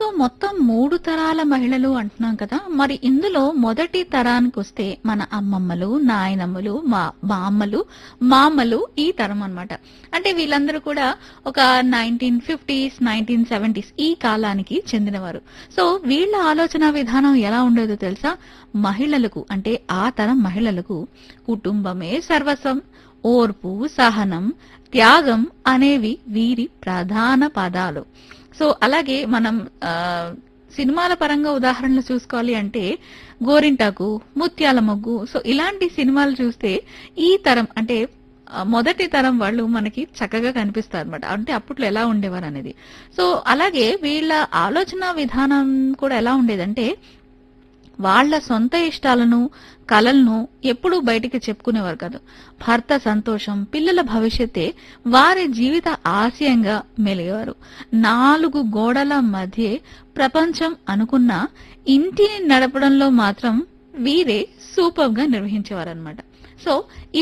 so మొత్తం మూడు తరాల మహిళలు అంటున్నాం కదా మరి ఇందులో మొదటి తరానికి వస్తే మన అమ్మమ్మలు నాయనమ్మలు మా బామ్మలు మామలు ఈ తరం అన్నమాట అంటే వీళ్ళందరూ కూడా ఒక నైన్టీన్ ఫిఫ్టీస్ నైన్టీన్ సెవెంటీస్ ఈ కాలానికి చెందినవారు సో వీళ్ళ ఆలోచన విధానం ఎలా ఉండేదో తెలుసా మహిళలకు అంటే ఆ తరం మహిళలకు కుటుంబమే సర్వస్వం ఓర్పు సహనం త్యాగం అనేవి వీరి ప్రధాన పదాలు సో అలాగే మనం ఆ, సినిమాల పరంగా ఉదాహరణలు చూసుకోవాలి అంటే గోరింటాకు ముత్యాల మొగ్గు సో ఇలాంటి సినిమాలు చూస్తే ఈ తరం అంటే ఆ, మొదటి తరం వాళ్ళు మనకి చక్కగా కనిపిస్తారు అనమాట అంటే అప్పట్లో ఎలా ఉండేవారు అనేది సో అలాగే వీళ్ళ ఆలోచన విధానం కూడా ఎలా ఉండేదంటే వాళ్ళ సొంత ఇష్టాలను కలలను ఎప్పుడూ బయటికి చెప్పుకునేవారు కాదు భర్త సంతోషం పిల్లల భవిష్యత్తే వారి జీవిత ఆశయంగా మెలిగేవారు నాలుగు గోడల మధ్య ప్రపంచం అనుకున్న ఇంటిని నడపడంలో మాత్రం వీరే సూపర్ గా నిర్వహించేవారు అనమాట సో